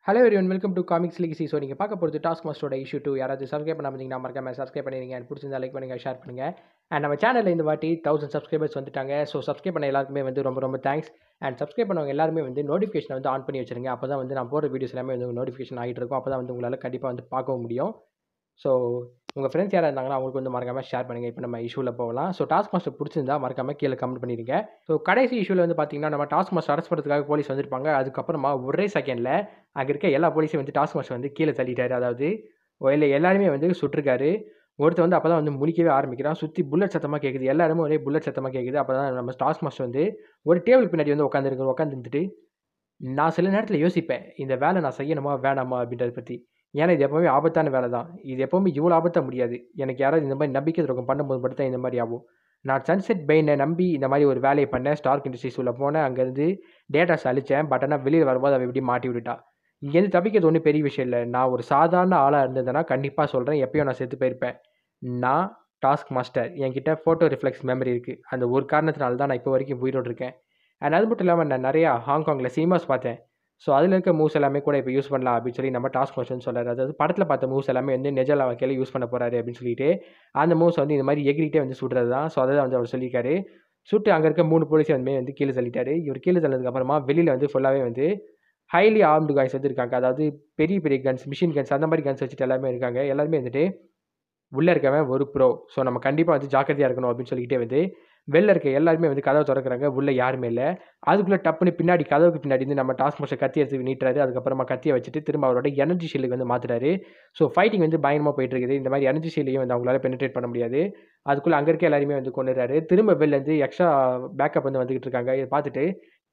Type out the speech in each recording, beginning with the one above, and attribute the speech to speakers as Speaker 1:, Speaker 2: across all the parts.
Speaker 1: hello everyone welcome to comics லீக்ஸி so நீங்கள் பார்க்க போகிறது டாஸ்க் மாஸ்டரோட இஷ்யூ டூ யாராவது சப்ஸ்கிரைப் பண்ண பார்த்தீங்கன்னா மறக்காம சப்ஸ்கிரைப் பண்ணிடுங்க and பிடிச்சிருந்தா லைக் பண்ணுங்கள் ஷேர் பண்ணுங்கள் அண்ட் நம்ம சேனலில் இந்த வாட்டி தௌசண்ட் சப்ஸ்கிரைபர்ஸ் வந்துட்டாங்க ஸோ சப்ஸ்கிரைப் பண்ண எல்லாருக்குமே வந்து ரொம்ப ரொம்ப தேங்க்ஸ் அண்ட் சப்ஸ்கிரைப் பண்ணவங்க எல்லாருமே வந்து நோட்டிஃபிகேஷனை வந்து ஆன் பண்ணி வச்சிருங்க அப்போ தான் வந்து நான் போகிற வீடியோஸ் எல்லாமே வந்து நோட்டிஃபிகேஷன் ஆகிட்டு இருக்கும் அப்போ தான் வந்து உங்களால் கண்டிப்பாக வந்து பார்க்கவும் முடியும் ஸோ உங்கள் ஃப்ரெண்ட்ஸ் யாராக இருந்தாங்கன்னா அவங்களுக்கு வந்து மறக்காமல் ஷேர் பண்ணுங்கள் இப்போ நம்ம இஷ்யூவில் போகலாம் ஸோ டாஸ்க் மாஸ்டர் பிடிச்சிருந்தா மறக்காமல் கீழே கமெண்ட் பண்ணிடுங்க ஸோ கடைசி இஷ்யூவில் வந்து பார்த்தீங்கன்னா நம்ம டாஸ்க் மாஸ்டர் அரெஸ்ட் பண்ணுறதுக்காக போலீஸ் வந்திருப்பாங்க அதுக்கப்புறமா ஒரே செகண்டில் அங்கே இருக்க எல்லா போலீஸையும் வந்து டாஸ்க் மாஸ்டர் வந்து கீழே தள்ளிட்டாரு அதாவது இல்லை எல்லாருமே வந்து சுட்டிருக்காரு ஒருத்தர் வந்து அப்போ தான் வந்து முழிக்கவே ஆரம்பிக்கிறான் சுற்றி புல்லட் சத்தமாக கேட்குது எல்லா இடமும் ஒரே புல்லட் சத்தமாக கேட்குது அப்போ தான் நம்ம டாஸ்க் மாஸ்டர் வந்து ஒரு டேபிள் பின்னாடி வந்து உட்காந்துருக்கு உட்காந்துருந்துட்டு நான் சில நேரத்தில் யோசிப்பேன் இந்த வேலை நான் செய்யணுமா வேணாமா அப்படின்றத பற்றி ஏன்னா இது எப்போவுமே ஆபத்தான வேலை தான் இது எப்போவுமே இவ்வளோ ஆபத்தாக முடியாது எனக்கு யாராவது இந்த மாதிரி நம்பிக்கை துரோகம் பண்ணும்போது மட்டும் தான் இந்த மாதிரி ஆகும் நான் சன்செட் பெயினை நம்பி இந்த மாதிரி ஒரு வேலையை பண்ணேன் ஸ்டார்க் இண்டஸ்ட்ரீஸ் உள்ள போனேன் அங்கேருந்து டேட்டாஸ் அழித்தேன் பட் ஆனால் வெளியில் வரும்போது அவள் எப்படி மாட்டி விட்டுட்டா இங்கேருந்து தப்பிக்கிறது ஒன்றும் பெரிய விஷயம் இல்லை நான் ஒரு சாதாரண ஆளாக இருந்ததுன்னா கண்டிப்பாக சொல்கிறேன் எப்பயும் நான் செத்து போயிருப்பேன் நான் டாஸ்க் மாஸ்டர் என்கிட்ட ஃபோட்டோ ரிஃப்ளெக்ஸ் மெமரி இருக்குது அந்த ஒரு காரணத்தினால தான் நான் இப்போ வரைக்கும் உயிரோடு இருக்கேன் அண்ட் அது மட்டும் இல்லாமல் நான் நிறையா ஹாங்காங்கில் சினிமாஸ் பார்த்தேன் ஸோ அதில் இருக்க மூவ்ஸ் எல்லாமே கூட இப்போ யூஸ் பண்ணலாம் அப்படின்னு சொல்லி நம்ம டாஸ்க் மாஸ்டர்னு சொல்கிறாரு அதாவது படத்தில் பார்த்த மூவ்ஸ் எல்லாமே வந்து நெஜ வாழ்க்கையில் யூஸ் பண்ண போகிறாரு அப்படின்னு சொல்லிட்டு அந்த மூவ்ஸ் வந்து இந்த மாதிரி எகிரிட்டே வந்து சுடுறது தான் ஸோ அதை வந்து அவர் சொல்லியிருக்காரு சுட்டு அங்கே இருக்க மூணு போலீஸை வந்து வந்து கீழே தள்ளிட்டாரு இவர் கீழே தள்ளதுக்கப்புறமா வெளியில் வந்து ஃபுல்லாகவே வந்து ஹைலி ஆர்ம்டு காய்ஸ் வந்து இருக்காங்க அதாவது பெரிய பெரிய கன்ஸ் மிஷின் கன்ஸ் அந்த மாதிரி கன்ஸ் வச்சுட்டு எல்லாமே இருக்காங்க எல்லாருமே வந்துட்டு உள்ளே இருக்கவன் ஒரு ப்ரோ ஸோ நம்ம கண்டிப்பாக வந்து ஜாக்கிரதையாக இருக்கணும் அப்படின்னு சொல்லிக்கிட்டே வந்து வெளில இருக்க எல்லாருமே வந்து கதவை திறக்கிறாங்க உள்ளே யாருமே இல்லை அதுக்குள்ளே டப்புன்னு பின்னாடி கதவுக்கு பின்னாடி வந்து நம்ம டாஸ்க் மாஸ்டர் கத்தி எடுத்து நீட்டுறாரு அதுக்கப்புறமா கத்தியை வச்சுட்டு திரும்ப அவரோட எனர்ஜி ஷீல்டுக்கு வந்து மாற்றுறாரு ஸோ ஃபைட்டிங் வந்து பயங்கரமாக போயிட்டு இருக்குது இந்த மாதிரி எனர்ஜி ஷீல்டையும் வந்து அவங்களால பெனிட்ரேட் பண்ண முடியாது அதுக்குள்ளே அங்கே இருக்க எல்லாருமே வந்து கொண்டுறாரு திரும்ப வெளிலேருந்து எக்ஸ்ட்ரா பேக்கப் வந்து வந்துகிட்டு இருக்காங்க இதை பார்த்துட்டு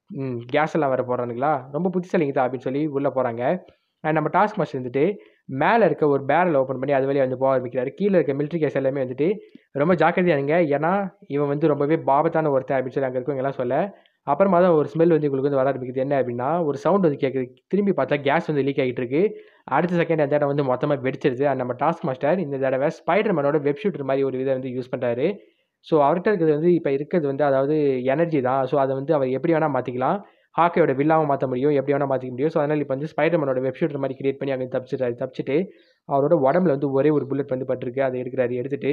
Speaker 1: கேஸ் எல்லாம் வர போகிறானுங்களா ரொம்ப புத்திசாலிங்க அப்படின்னு சொல்லி உள்ளே போகிறாங்க அண்ட் நம்ம டாஸ்க் மாஸ்டர் வந்துட்டு மேலே இருக்க ஒரு பேரல் ஓப்பன் பண்ணி அது வழியாக வந்து போக ஆரம்பிக்கிறாரு கீழே இருக்க மிலிட்ரி கேஸ் எல்லாமே வந்துட்டு ரொம்ப ஜாக்கிரதையாக இருங்க ஏன்னா இவன் வந்து ரொம்பவே பாபத்தான ஒருத்தன் அப்படின்னு சொல்லி அங்கே இருக்கவங்க எல்லாம் சொல்ல அப்புறமா தான் ஒரு ஸ்மெல் வந்து உங்களுக்கு வந்து வர ஆரம்பிக்குது என்ன அப்படின்னா ஒரு சவுண்ட் வந்து கேட்குது திரும்பி பார்த்தா கேஸ் வந்து லீக் ஆகிட்டு இருக்கு அடுத்த செகண்ட் அந்த இடம் வந்து மொத்தமாக வெடிச்சிருது அண்ட் நம்ம டாஸ்க் மாஸ்டர் இந்த தடவை ஸ்பைடர் மேனோட வெப் ஷூட்டர் மாதிரி ஒரு இதை வந்து யூஸ் பண்ணுறாரு ஸோ அவர்கிட்ட இருக்கிறது வந்து இப்போ இருக்கிறது வந்து அதாவது எனர்ஜி தான் ஸோ அதை வந்து அவர் எப்படி வேணால் மாற்றிக்கலாம் ஹாக்கையோட வில்லாவும் மாற்ற முடியும் எப்படி வேணால் மாற்றிக்க முடியும் ஸோ அதனால் இப்போ வந்து ஸ்பைடர்மேனோட வெப் ஷூட்டர் மாதிரி கிரியேட் பண்ணி அங்கே தப்பிச்சிட்டாரு தப்பிச்சிட்டு அவரோட உடம்புல வந்து ஒரே ஒரு புல்லட் வந்து பட்டிருக்கு அதை எடுக்கிறாரு எடுத்துட்டு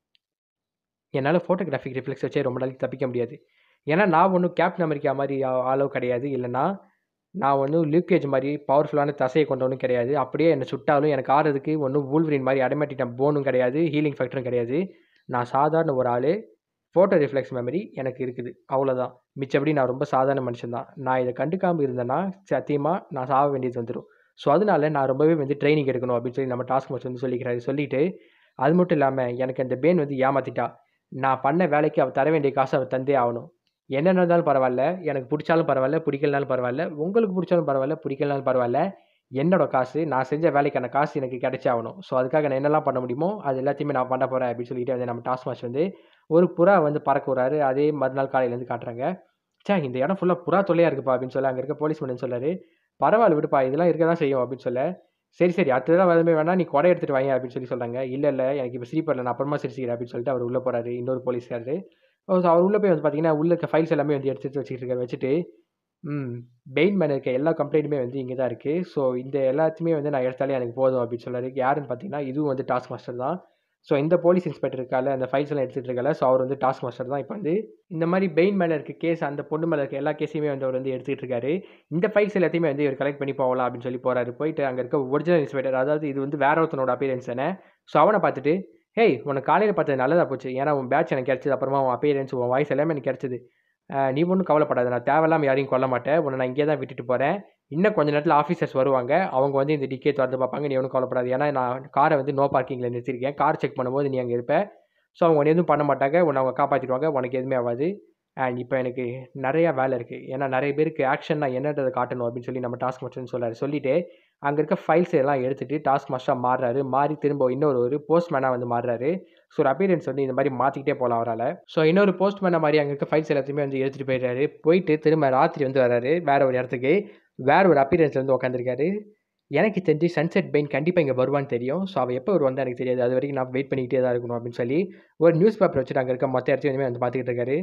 Speaker 1: என்னால் ஃபோட்டோகிராஃபிக் ரிஃப்ளெக்ஸ் வச்சே ரொம்ப நாளைக்கு தப்பிக்க முடியாது ஏன்னா நான் ஒன்றும் கேப்டன் அமெரிக்கா மாதிரி ஆளோ கிடையாது இல்லைனா நான் ஒன்றும் லீக்கேஜ் மாதிரி பவர்ஃபுல்லான தசையை கொண்டவனும் கிடையாது அப்படியே என்னை சுட்டாலும் எனக்கு ஆடுறதுக்கு ஒன்றும் வூல்வரின் மாதிரி அடமேட்டிக் போனும் கிடையாது ஹீலிங் ஃபேக்டரும் கிடையாது நான் சாதாரண ஒரு ஆள் ஃபோட்டோ ரிஃப்ளெக்ஸ் மெமரி எனக்கு இருக்குது அவ்வளோதான் மிச்சபடி நான் ரொம்ப சாதாரண மனுஷன் தான் நான் இதை கண்டுக்காமல் இருந்தேன்னா சத்தியமாக நான் சாக வேண்டியது வந்துடும் ஸோ அதனால நான் ரொம்பவே வந்து ட்ரைனிங் எடுக்கணும் அப்படின்னு சொல்லி நம்ம டாஸ்க் மாஸ்டர் வந்து சொல்லிக்கிறாரு சொல்லிட்டு அது மட்டும் இல்லாமல் எனக்கு அந்த பேன் வந்து ஏமாத்திட்டா நான் பண்ண வேலைக்கு அவள் தர வேண்டிய காசு அவள் தந்தே ஆகணும் என்ன நடந்தாலும் பரவாயில்ல எனக்கு பிடிச்சாலும் பரவாயில்ல பிடிக்கலனாலும் பரவாயில்ல உங்களுக்கு பிடிச்சாலும் பரவாயில்ல பிடிக்கலனாலும் பரவாயில்ல என்னோட காசு நான் செஞ்ச வேலைக்கான காசு எனக்கு கிடைச்சே ஆகணும் ஸோ அதுக்காக நான் என்னெல்லாம் பண்ண முடியுமோ அது எல்லாத்தையுமே நான் பண்ண போகிறேன் அப்படின்னு சொல்லிட்டு வந்து நம்ம டாஸ்க் மாஸ்டர் வந்து ஒரு புறா வந்து பறக்க விட்றாரு அதே மறுநாள் காலையிலேருந்து காட்டுறாங்க சே இந்த இடம் ஃபுல்லாக புறா தொல்லையாக இருக்குப்பா அப்படின்னு சொல்ல அங்கே இருக்க போலீஸ் மேன் சொல்லாரு பரவாயில்ல விடுப்பா இதெல்லாம் இருக்க தான் செய்யும் அப்படின்னு சொல்ல சரி சரி அடுத்த தடவை வரமே வேணா நீ கொடை எடுத்துகிட்டு வாங்க அப்படின்னு சொல்லி சொல்கிறாங்க இல்லை இல்லை எனக்கு இப்போ சிரிப்பரில் நான் அப்புறமா சிரிச்சிக்கிறேன் அப்படின்னு சொல்லிட்டு அவர் உள்ளே போகிறாரு இன்னொரு போலீஸ்காரரு ஸோ அவர் உள்ளே போய் வந்து பார்த்தீங்கன்னா உள்ள இருக்க ஃபைல்ஸ் எல்லாமே வந்து எடுத்து எடுத்து வச்சுட்டு இருக்காரு வச்சுட்டு ம் பெயின் மேன் இருக்க எல்லா கம்ப்ளைண்ட்டுமே வந்து இங்கே தான் இருக்குது ஸோ இந்த எல்லாத்தையுமே வந்து நான் எடுத்தாலே எனக்கு போதும் அப்படின்னு சொல்லாரு யாருன்னு பார்த்தீங்கன்னா இதுவும் வந்து டாஸ்க் மாஸ்டர் தான் ஸோ இந்த போலீஸ் இன்ஸ்பெக்டர் இருக்கால அந்த ஃபைல்ஸ் எல்லாம் எடுத்துகிட்டு இருக்கால ஸோ அவர் வந்து டாஸ்க் மாஸ்டர் தான் இப்போ வந்து இந்த மாதிரி பெயின் மேலே இருக்க கேஸ் அந்த பொண்ணு மேலே இருக்க எல்லா கேஸையுமே வந்து அவர் வந்து எடுத்துகிட்டு இருக்காரு இந்த ஃபைல்ஸ் எல்லாத்தையுமே வந்து இவர் கலெக்ட் பண்ணி போகலாம் அப்படின்னு சொல்லி போகிறாரு போயிட்டு அங்கே இருக்க ஒரிஜினல் இன்ஸ்பெக்டர் அதாவது இது வந்து வேற ஒருத்தனோட அப்பியரன்ஸ் தானே ஸோ அவனை பார்த்துட்டு ஹேய் உனக்கு காலையில் பார்த்தது நல்லதாக போச்சு ஏன்னா உன் பேட்ச் எனக்கு கிடச்சது அப்புறமா உன் அப்பியரன்ஸ் உன் வாய்ஸ் எல்லாமே எனக்கு கிடச்சிது நீ ஒன்றும் கவலைப்படாத நான் தேவையில்லாமல் யாரையும் கொல்ல மாட்டேன் உன்னை நான் இங்கே தான் விட்டுட்டு போகிறேன் இன்னும் கொஞ்ச நேரத்தில் ஆஃபீஸர்ஸ் வருவாங்க அவங்க வந்து இந்த டிக்கே திறந்து பார்ப்பாங்க நீ ஒன்றும் கவலைப்படாது ஏன்னா நான் காரை வந்து நோ பார்க்கிங்கில் நிறுத்திருக்கேன் கார் செக் பண்ணும்போது நீ அங்கே இருப்ப ஸோ அவங்க ஒன்று எதுவும் பண்ண மாட்டாங்க உன்னை அவங்க காப்பாற்றிடுவாங்க உனக்கு எதுவுமே ஆகாது அண்ட் இப்போ எனக்கு நிறையா வேலை இருக்குது ஏன்னா நிறைய பேருக்கு ஆக்ஷன் நான் என்னன்றதை காட்டணும் அப்படின்னு சொல்லி நம்ம டாஸ்க் மாஸ்டர்னு சொல்லாரு சொல்லிட்டு அங்கே இருக்க ஃபைல்ஸ் எல்லாம் எடுத்துகிட்டு டாஸ்க் மாஸ்டராக மாறுறாரு மாறி திரும்ப இன்னொரு ஒரு போஸ்ட்மேனாக வந்து மாறுறாரு ஸோ ஒரு அப்பியரன்ஸ் வந்து இந்த மாதிரி மாற்றிக்கிட்டே போகலாம் அவரால் ஸோ இன்னொரு போஸ்ட்மேனை மாதிரி அங்கே இருக்க ஃபைல்ஸ் எல்லாத்தையுமே வந்து எடுத்துகிட்டு போயிடுறாரு போயிட்டு திரும்ப ராத்திரி வந்து வராரு வேற ஒரு இடத்துக்கு வேற ஒரு அப்பியரன்ஸ் வந்து உட்காந்துருக்காரு எனக்கு தெரிஞ்சு சன்செட் பெயின் கண்டிப்பாக இங்கே வருவான்னு தெரியும் ஸோ அவள் எப்போ வருவான்னு எனக்கு தெரியாது அது வரைக்கும் நான் வெயிட் பண்ணிக்கிட்டே தான் இருக்கணும் அப்படின்னு சொல்லி ஒரு நியூஸ் பேப்பர் வச்சுட்டு அங்கே இருக்க மொத்த இடத்தையும் வந்து பார்த்துக்கிட்டு இருக்காரு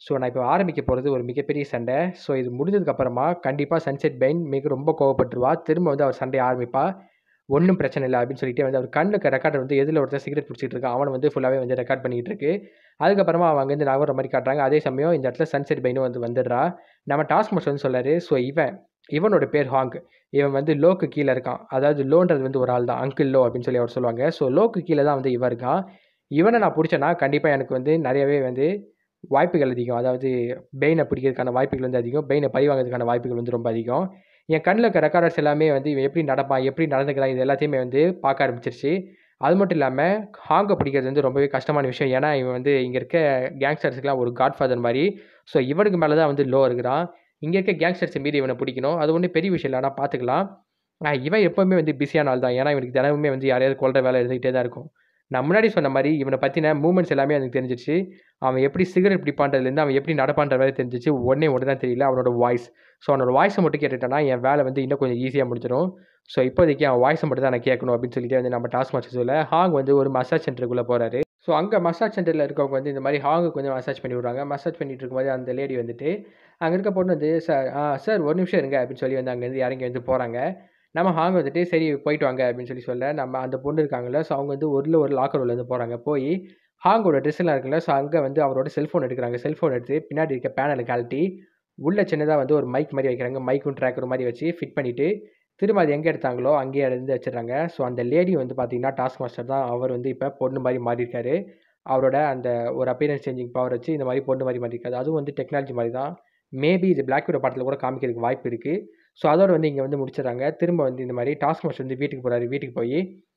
Speaker 1: ஸோ நான் இப்போ ஆரம்பிக்க போகிறது ஒரு மிகப்பெரிய சண்டை ஸோ இது முடிஞ்சதுக்கப்புறமா கண்டிப்பாக சன்செட் பெயின் மிக ரொம்ப கோவப்பட்டுருவா திரும்ப வந்து அவர் சண்டையை ஆரம்பிப்பா ஒன்றும் பிரச்சனை இல்லை அப்படின்னு சொல்லிட்டு வந்து அவர் கண்ணுக்கு ரெக்கார்டர் வந்து எதில் ஒருத்தர் சிகரெட் பிடிச்சிட்டு இருக்கான் அவனை வந்து ஃபுல்லாகவே வந்து ரெக்கார்ட் பண்ணிகிட்டு இருக்கு அதுக்கப்புறமா அவங்க வந்து நகர மாதிரி காட்டுறாங்க அதே சமயம் இந்த இடத்துல சன்செட் பெயினும் வந்து வந்துடுறா நம்ம டாஸ்க் மாஸ்டர் வந்து சொல்லாரு ஸோ இவன் இவனோட பேர் ஹாங் இவன் வந்து லோக்கு கீழே இருக்கான் அதாவது லோன்றது வந்து ஒரு ஆள் தான் அங்கிள் லோ அப்படின்னு சொல்லி அவர் சொல்லுவாங்க ஸோ லோக்கு கீழே தான் வந்து இவன் இருக்கான் இவனை நான் பிடிச்சேன்னா கண்டிப்பாக எனக்கு வந்து நிறையவே வந்து வாய்ப்புகள் அதிகம் அதாவது பெயினை பிடிக்கிறதுக்கான வாய்ப்புகள் வந்து அதிகம் பெயினை பழி வாங்குறதுக்கான வாய்ப்புகள் வந்து ரொம்ப அதிகம் என் கண்ணில் இருக்க ரெக்கார்டர்ஸ் எல்லாமே வந்து இவன் எப்படி நடப்பான் எப்படி நடந்துக்கிறான் இது எல்லாத்தையுமே வந்து பார்க்க ஆரம்பிச்சிருச்சு அது மட்டும் இல்லாமல் ஹாங்கை பிடிக்கிறது வந்து ரொம்பவே கஷ்டமான விஷயம் ஏன்னா இவன் வந்து இங்கே இருக்க கேங்ஸ்டர்ஸுக்குலாம் ஒரு காட்ஃபாதர் மாதிரி ஸோ இவனுக்கு மேலே தான் வந்து லோ இருக்கிறான் இங்கே இருக்க கேங்ஸ்டர்ஸ் மீறி இவனை பிடிக்கணும் அது ஒன்றும் பெரிய விஷயம் இல்லை ஆனால் பார்த்துக்கலாம் ஆஹ் இவன் எப்போவுமே வந்து பிஸியான ஆள் தான் ஏன்னா இவனுக்கு தினமுமே வந்து யாரையாவது கொள்கிற வேலை இருந்துகிட்டே தான் இருக்கும் நான் முன்னாடி சொன்ன மாதிரி இவனை பற்றின மூமெண்ட்ஸ் எல்லாமே எனக்கு தெரிஞ்சிச்சு அவன் எப்படி சிகரெட் பிடிப்பான்றதுலேருந்து அவன் எப்படி நடப்பான்ற வேலை தெரிஞ்சிச்சு ஒன்றே ஒன்று தான் தெரியல அவனோட வாய்ஸ் ஸோ அவனோட வாய்ஸை மட்டும் கேட்டுட்டேன்னா என் வேலை வந்து இன்னும் கொஞ்சம் ஈஸியாக முடிஞ்சிடும் ஸோ இப்போதைக்கு அவன் வாய்ஸை மட்டும் தான் நான் கேட்கணும் அப்படின்னு சொல்லிட்டு வந்து நம்ம டாஸ்க் மாஸ்டர் சொல்ல ஹாங் வந்து ஒரு மசாஜ் சென்டருக்குள்ளே போகிறாரு ஸோ அங்கே மசாஜ் சென்டரில் இருக்கவங்க வந்து இந்த மாதிரி ஹாங்குக்கு கொஞ்சம் மசாஜ் பண்ணி விட்றாங்க மசாஜ் பண்ணிட்டு இருக்கும்போது அந்த லேடி வந்துட்டு அங்கே இருக்க பொண்ணு வந்து சார் ஆ சார் ஒரு நிமிஷம் இருங்க அப்படின்னு சொல்லி வந்து அங்கேருந்து இறங்கி வந்து போகிறாங்க நம்ம ஹாங் வந்துட்டு சரி போயிட்டு வாங்க அப்படின்னு சொல்லி சொல்ல நம்ம அந்த பொண்ணு இருக்காங்கல்ல ஸோ அவங்க வந்து ஒரு ஒரு லாக்கர் உள்ள இருந்து போகிறாங்க போய் ஹாங்கோட ட்ரெஸ் எல்லாம் இருக்குல்ல ஸோ அங்கே வந்து அவரோட செல்ஃபோன் எடுக்கிறாங்க செல்ஃபோன் எடுத்து பின்னாடி இருக்க பேனலை கழட்டி உள்ள சின்னதாக வந்து ஒரு மைக் மாதிரி வைக்கிறாங்க மைக்கும் ட்ராக்கர் மாதிரி வச்சு ஃபிட் பண்ணிவிட்டு திரும்ப அது எங்கே எடுத்தாங்களோ அங்கேயே இருந்து வச்சிடுறாங்க ஸோ அந்த லேடி வந்து பார்த்தீங்கன்னா டாஸ்க் மாஸ்டர் தான் அவர் வந்து இப்போ பொண்ணு மாதிரி மாறியிருக்காரு அவரோட அந்த ஒரு அப்பியரன்ஸ் சேஞ்சிங் பவர் வச்சு இந்த மாதிரி பொண்ணு மாதிரி மாறியிருக்காரு அதுவும் வந்து டெக்னாலஜி மாதிரி தான் மேபி இது பிளாக் விடோ படத்தில் கூட காமிக்கிறதுக்கு வாய்ப்பு இருக்குது ஸோ அதோட வந்து இங்கே வந்து முடிச்சிடறாங்க திரும்ப வந்து இந்த மாதிரி டாஸ்க் மாஸ்டர் வந்து வீட்டுக்கு போகிறாரு வீட்டுக்கு போய்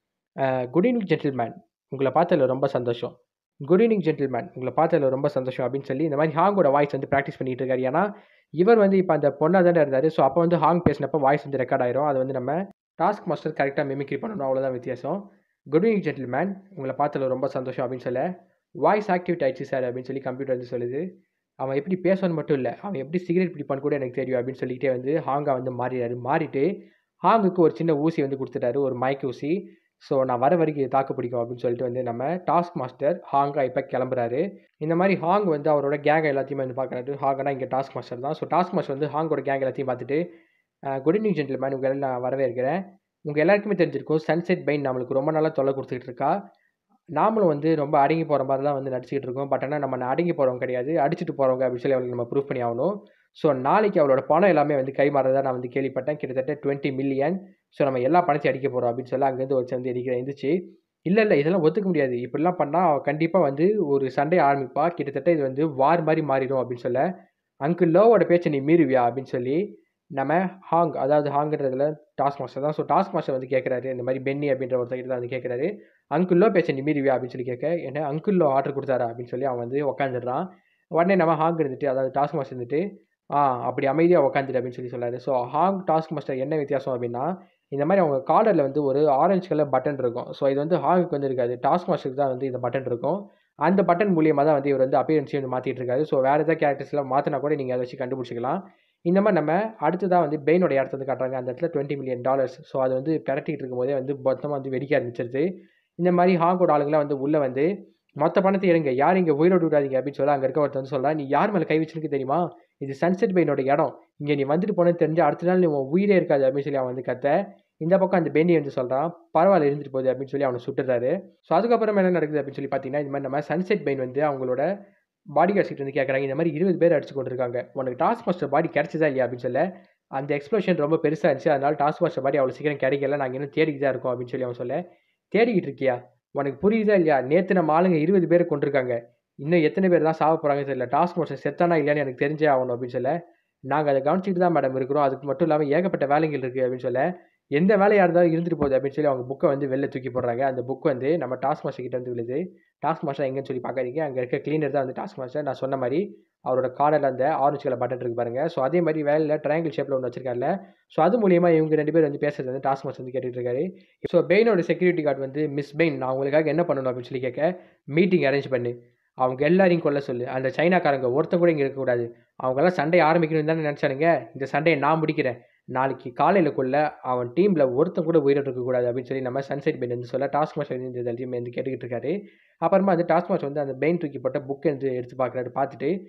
Speaker 1: குட் ஈவினிங் ஜென்டில்மேன் உங்களை பார்த்ததில் ரொம்ப சந்தோஷம் குட் ஈவினிங் ஜென்டில்மேன் உங்களை பார்த்ததில் ரொம்ப சந்தோஷம் அப்படின்னு சொல்லி இந்த மாதிரி ஹாங்கோட வாய்ஸ் வந்து ப்ராக்டிஸ் பண்ணிட்டு இருக்காரு ஏன்னா இவர் வந்து இப்போ அந்த பொண்ணாக தானே இருந்தார் ஸோ அப்போ வந்து ஹாங் பேசினப்போ வாய்ஸ் வந்து ரெக்கார்ட் ஆயிரும் அது வந்து நம்ம டாஸ்க் மாஸ்டர் கரெக்டாக மிமிக்ரி பண்ணணும் அவ்வளோதான் வித்தியாசம் குட் ஈவினிங் ஜென்டில்மேன் உங்களை பார்த்ததில் ரொம்ப சந்தோஷம் அப்படின்னு சொல்ல வாய்ஸ் ஆக்டிவேட் ஆயிடுச்சு சார் அப்படின்னு சொல்லி கம்ப்யூட்டர் வந்து சொல்லுது அவன் எப்படி பேசணும்னு மட்டும் இல்லை அவன் எப்படி சிகரெட் பிடிப்பான்னு கூட எனக்கு தெரியும் அப்படின்னு சொல்லிக்கிட்டே வந்து ஹாங்கா வந்து மாறிடாரு மாறிட்டு ஹாங்குக்கு ஒரு சின்ன ஊசி வந்து கொடுத்துட்டாரு ஒரு மயக்க ஊசி ஸோ நான் வர வரைக்கும் இது தாக்கு பிடிக்கும் அப்படின்னு சொல்லிட்டு வந்து நம்ம டாஸ்க் மாஸ்டர் ஹாங்கா இப்போ கிளம்புறாரு இந்த மாதிரி ஹாங் வந்து அவரோட கேங் எல்லாத்தையுமே வந்து பார்க்குறாரு ஹாங்கனா இங்கே டாஸ்க் மாஸ்டர் தான் ஸோ டாஸ்க் மாஸ்டர் வந்து ஹாங்கோட கேங் எல்லாத்தையும் பார்த்துட்டு குட் ஈவினிங் ஜென்டில்மேன் உங்கள் எல்லாம் நான் வரவே இருக்கிறேன் உங்கள் எல்லாருக்குமே தெரிஞ்சிருக்கும் சன்செட் பைன் நம்மளுக்கு ரொம்ப நாளாக தொல்லை கொடுத்துக்கிட்டு இருக்கா நாமளும் வந்து ரொம்ப அடங்கி போகிற மாதிரி தான் வந்து நடிச்சிக்கிட்டு இருக்கோம் பட் ஆனால் நம்ம அடங்கி போகிறவங்க கிடையாது அடிச்சுட்டு போகிறவங்க அப்படின்னு சொல்லி அவளுக்கு நம்ம ப்ரூவ் பண்ணி ஆகணும் ஸோ நாளைக்கு அவளோட பணம் எல்லாமே வந்து கை மாறதா நான் வந்து கேள்விப்பட்டேன் கிட்டத்தட்ட டுவெண்ட்டி மில்லியன் ஸோ நம்ம எல்லா பணத்தையும் அடிக்க போகிறோம் அப்படின்னு சொல்லி அங்கேருந்து வச்சு வந்து எரிக்கிற இருந்துச்சு இல்லை இல்லை இதெல்லாம் ஒத்துக்க முடியாது இப்படிலாம் பண்ணால் அவள் கண்டிப்பாக வந்து ஒரு சண்டை ஆரம்பிப்பா கிட்டத்தட்ட இது வந்து வார் மாதிரி மாறிடும் அப்படின்னு சொல்ல அங்கிள் லோவோட பேச்சை நீ மீறுவியா அப்படின்னு சொல்லி நம்ம ஹாங் அதாவது ஹாங்கிறதுல டாஸ்க் மாஸ்டர் தான் ஸோ டாஸ்க் மாஸ்டர் வந்து கேட்குறாரு இந்த மாதிரி பென்னி அப்படின்ற ஒருத்தர் தான் வந்து கேட்குறாரு அங்குள்ளோ பேச்ச நீ மீறிவியா அப்படின்னு சொல்லி கேட்க என்ன அங்குள்ளோ ஆர்டர் கொடுத்தாரா அப்படின்னு சொல்லி அவன் வந்து உட்காந்துடுறான் உடனே நம்ம ஹாங் இருந்துட்டு அதாவது டாஸ்க் மாஸ்டர் இருந்துட்டு ஆ அப்படி அமைதியாக உட்காந்துட்டு அப்படின்னு சொல்லி சொல்லாரு ஸோ ஹாங் டாஸ்க் மாஸ்டர் என்ன வித்தியாசம் அப்படின்னா இந்த மாதிரி அவங்க காலரில் வந்து ஒரு ஆரஞ்சு கலர் பட்டன் இருக்கும் ஸோ இது வந்து ஹாங்குக்கு வந்து இருக்காது டாஸ்க் மாஸ்டருக்கு தான் வந்து இந்த பட்டன் இருக்கும் அந்த பட்டன் மூலியமாக தான் வந்து இவர் வந்து அப்பியரன்ஸையும் வந்து மாற்றிட்டு இருக்காரு ஸோ வேறு ஏதாவது கேரக்டர்ஸ்லாம் மாற்றினா கூட நீங்கள் அதை வச்சு கண்டுபிடிச்சிக்கலாம் இந்த மாதிரி நம்ம அடுத்ததாக வந்து பெயினோட இடத்த வந்து காட்டுறாங்க அந்த இடத்துல டுவெண்ட்டி மில்லியன் டாலர்ஸ் ஸோ அது வந்து பிரட்டிகிட்டு இருக்கும்போதே வந்து மொத்தமாக வந்து வெடிக்க ஆரம்பிச்சிருது இந்த மாதிரி ஹாங்கோட ஆளுங்களாம் வந்து உள்ளே வந்து மொத்த பணத்தை எடுங்க யார் இங்கே உயிரோடு விடாதீங்க அப்படின்னு சொல்ல அங்கே இருக்க ஒருத்தர் வந்து சொல்கிறா நீ யார் மேலே கை வச்சிருக்கு தெரியுமா இது சன்செட் பெயினோட இடம் இங்கே நீ வந்துட்டு போனது தெரிஞ்சு அடுத்த நாள் நீ உன் உயிரே இருக்காது அப்படின்னு சொல்லி அவன் வந்து கத்த இந்த பக்கம் அந்த பென்னி வந்து சொல்கிறான் பரவாயில்ல இருந்துட்டு போகுது அப்படின்னு சொல்லி அவனை சுட்டுறாரு ஸோ அதுக்கப்புறம் என்ன நடக்குது அப்படின்னு சொல்லி பார்த்தீங்கன்னா இந்த மாதிரி நம்ம சன்செட் பெயின் வந்து அவங்களோட பாடி கார்ட்ஸ் வந்து கேட்குறாங்க இந்த மாதிரி இருபது பேர் அடிச்சு கொண்டிருக்காங்க உனக்கு டாஸ்க் மாஸ்டர் பாடி கிடைச்சதா இல்லையா அப்படின்னு சொல்ல அந்த எக்ஸ்ப்ளோஷன் ரொம்ப பெருசாக இருந்துச்சு அதனால டாஸ்க் மாஸ்டர் பாடி அவ்வளோ சீக்கிரம் கிடைக்கல நாங்கள் இன்னும் தேடிக்கிட்டு தான் இருக்கோம் அப்படின்னு சொல்லி அவன் சொல்ல தேடிக்கிட்டு இருக்கியா உனக்கு புரியுதா இல்லையா நேற்று நம்ம ஆளுங்க இருபது பேர் கொண்டிருக்காங்க இன்னும் எத்தனை பேர் தான் சாவ போகிறாங்க தெரியல டாஸ்க் மாஸ்டர் செத்தானா இல்லையான்னு எனக்கு தெரிஞ்சே ஆகணும் அப்படின்னு சொல்ல நாங்கள் அதை கவனிச்சிட்டு தான் மேடம் இருக்கிறோம் அதுக்கு மட்டும் இல்லாமல் ஏகப்பட்ட வேலைகள் இருக்குது அப்படின்னு சொல்ல எந்த வேலையாக இருந்தாலும் இருந்துட்டு போகுது அப்படின்னு சொல்லி அவங்க புக்கை வந்து வெளில தூக்கி போடுறாங்க அந்த புக் வந்து நம்ம டாஸ்க் மாஸ்டர் கிட்ட வந்து விழுது டாஸ்க் மாஸ்டர் எங்கன்னு சொல்லி பார்க்காதீங்க அங்கே இருக்க கிளீனர் தான் வந்து டாஸ்க் மாஸ்டர் நான் சொன்ன மாதிரி அவரோட கார்டில் அந்த ஆரஞ்சு கலர் பட்டன் இருக்கு பாருங்க ஸோ அதே மாதிரி வேலையில் ட்ரையாங்கிள் ஷேப்பில் ஒன்று வச்சிருக்காருல ஸோ அது மூலியமா இவங்க ரெண்டு பேர் வந்து பேசுறது வந்து டாஸ்க் மாஸ்டர் வந்து கேட்டுட்டு இருக்காரு ஸோ பெயினோட செக்யூரிட்டி கார்டு வந்து மிஸ் பெயின் நான் உங்களுக்காக என்ன பண்ணணும் அப்படின்னு சொல்லி கேட்க மீட்டிங் அரேஞ்ச் பண்ணு அவங்க எல்லாரையும் கொல்ல சொல்லு அந்த சைனாக்காரங்க ஒருத்தன் கூட இங்கே இருக்கக்கூடாது அவங்கெல்லாம் சண்டை ஆரம்பிக்கணும்னு தானே நினச்சானுங்க இந்த சண்டையை நான் முடிக்கிறேன் நாளைக்கு காலையிலக்குள்ள அவன் டீமில் ஒருத்தன் கூட உயிரோடு இருக்கக்கூடாது அப்படின்னு சொல்லி நம்ம சன்செட் பெயின் வந்து சொல்ல டாஸ்க் மாஸ்டர் வந்து இந்த எல்லாத்தையுமே வந்து கேட்டுக்கிட்டு இருக்காரு அப்புறமா வந்து டாஸ்க் மாஸ்டர் வந்து அந்த பெயின் தூக்கி போட்ட புக்கை வந்து எடுத்து பார்க்குறாரு பார்த்துட்டு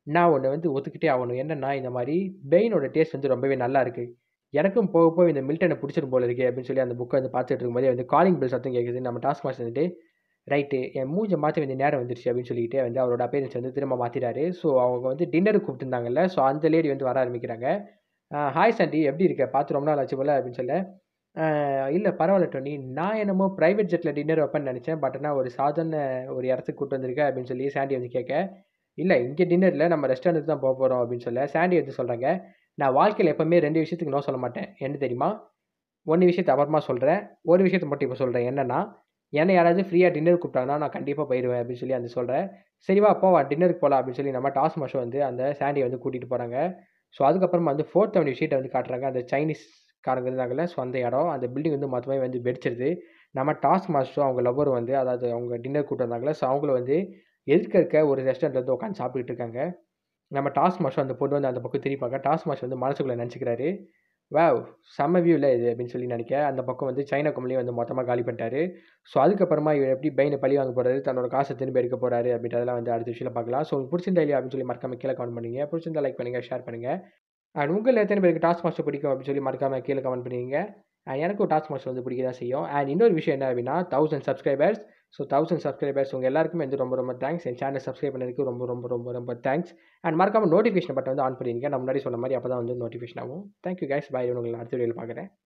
Speaker 1: நான் ஒன்று வந்து ஒத்துக்கிட்டே ஆகணும் என்னென்னா இந்த மாதிரி பெயினோட டேஸ்ட் வந்து ரொம்பவே நல்லா இருக்குது எனக்கும் போக போக இந்த மில்டனை பிடிச்சிரும் போல இருக்கே அப்படின்னு சொல்லி அந்த புக்கை வந்து பார்த்துட்டு இருக்கும்போது வந்து காலிங் பில் சத்தம் கேட்குது நம்ம டாஸ்க் மாஸ்டர் வந்துட்டு ரைட்டு என் மூஞ்சை மாற்ற வேண்டிய நேரம் வந்துருச்சு அப்படின்னு சொல்லிட்டு வந்து அவரோட அப்பேரன்ஸ் வந்து திரும்ப மாற்றிட்டாரு ஸோ அவங்க வந்து டின்னருக்கு கூப்பிட்டுருந்தாங்கல்ல ஸோ அந்த லேடி வந்து வர ஆரம்பிக்கிறாங்க ஹாய் சாண்டி எப்படி இருக்க பார்த்து ரொம்ப நாள் ஆச்சு போல அப்படின்னு சொல்ல இல்லை பரவாயில்ல டோனி நான் என்னமோ ப்ரைவேட் ஜெட்டில் டின்னர் வைப்பேன்னு நினச்சேன் பட் ஆனால் ஒரு சாதாரண ஒரு இடத்துக்கு கூப்பிட்டு வந்திருக்கேன் அப்படின்னு சொல்லி சாண்டி வந்து கேட்க இல்லை இங்கே டின்னரில் நம்ம ரெஸ்டாரண்ட்டுக்கு தான் போக போகிறோம் அப்படின்னு சொல்ல சாண்டி வந்து சொல்கிறாங்க நான் வாழ்க்கையில் எப்போவுமே ரெண்டு விஷயத்துக்கு நோ சொல்ல மாட்டேன் என்ன தெரியுமா ஒன்று விஷயத்தை அப்புறமா சொல்கிறேன் ஒரு விஷயத்தை மட்டும் இப்போ சொல்கிறேன் என்னென்னா என்னை யாராவது ஃப்ரீயாக டின்னர் கூப்பிட்டாங்கன்னா நான் கண்டிப்பாக போயிடுவேன் அப்படின்னு சொல்லி அந்த சொல்கிறேன் சரிவா போவா டின்னருக்கு போகலாம் அப்படின்னு சொல்லி நம்ம டாஸ் மாஷம் வந்து அந்த சாண்டியை வந்து கூட்டிகிட்டு போகிறாங்க ஸோ அதுக்கப்புறமா வந்து ஃபோர்த் அவனி ஷீட்டை வந்து காட்டுறாங்க அந்த சைனீஸ் காரங்க இருந்தாங்கல்ல ஸோ அந்த இடம் அந்த பில்டிங் வந்து மொத்தமே வந்து வெடிச்சிருது நம்ம டாஸ்க் மாஸ்டரும் அவங்க லவ்வர் வந்து அதாவது அவங்க டின்னர் கூப்பிட்டு வந்தாங்களே ஸோ அவங்கள வந்து எதுக்க இருக்க ஒரு ரெஸ்டாரண்ட்டில் வந்து உட்காந்து சாப்பிட்டுட்டு இருக்காங்க நம்ம டாஸ்க் மாஸ்டர் அந்த பொண்ணு வந்து அந்த பக்கம் திருப்பாங்க டாஸ்க் மாஸ்டர் வந்து மனசுக்குள்ளே நினச்சிக்கிறாரு வாவ் செம்ம வியூவில் இது அப்படின்னு சொல்லி நினைக்க அந்த பக்கம் வந்து சைனா கம்பெனியும் வந்து மொத்தமாக காலி பண்ணிட்டாரு ஸோ அதுக்கப்புறமா இவர் எப்படி பையனை பழி வாங்க போகிறாரு தன்னோட காசை திரும்பி எடுக்க போகிறாரு அப்படின்றதெல்லாம் வந்து அடுத்த விஷயம் பார்க்கலாம் ஸோ உங்களுக்கு பிடிச்சிருந்தா இல்லையா அப்படின்னு சொல்லி மறக்காம கீழே கமெண்ட் பண்ணுங்க பிடிச்சிருந்தா லைக் பண்ணுங்கள் ஷேர் பண்ணுங்கள் அண்ட் உங்கள் எத்தனை பேருக்கு டாஸ்க் மாஸ்டர் பிடிக்கும் அப்படின்னு சொல்லி மறக்காம கீழே கமெண்ட் பண்ணுவீங்க அண்ட் எனக்கும் டாஸ்க் மாஸ்டர் வந்து பிடிக்க தான் செய்யும் அண்ட் இன்னொரு விஷயம் என்ன அப்படின்னா thousand subscribers so thousand subscribers உங்கள் எல்லாருக்குமே வந்து ரொம்ப ரொம்ப தேங்க்ஸ் என் சேனல் சப்ஸ்கிரைப் பண்ணதுக்கு ரொம்ப ரொம்ப ரொம்ப ரொம்ப தேங்க்ஸ் அண்ட் மறக்காம நோட்டிஃபிகேஷன் பட்டன் வந்து ஆன் பண்ணிருங்க நான் முன்னாடி சொன்ன மாதிரி அப்போ தான் வந்து நோட்டிஃபிகேஷன் ஆகும் தேங்க்யூ கைஸ் பாய் உங்களை அடுத்த வீடியோவில் பார்க்குறேன்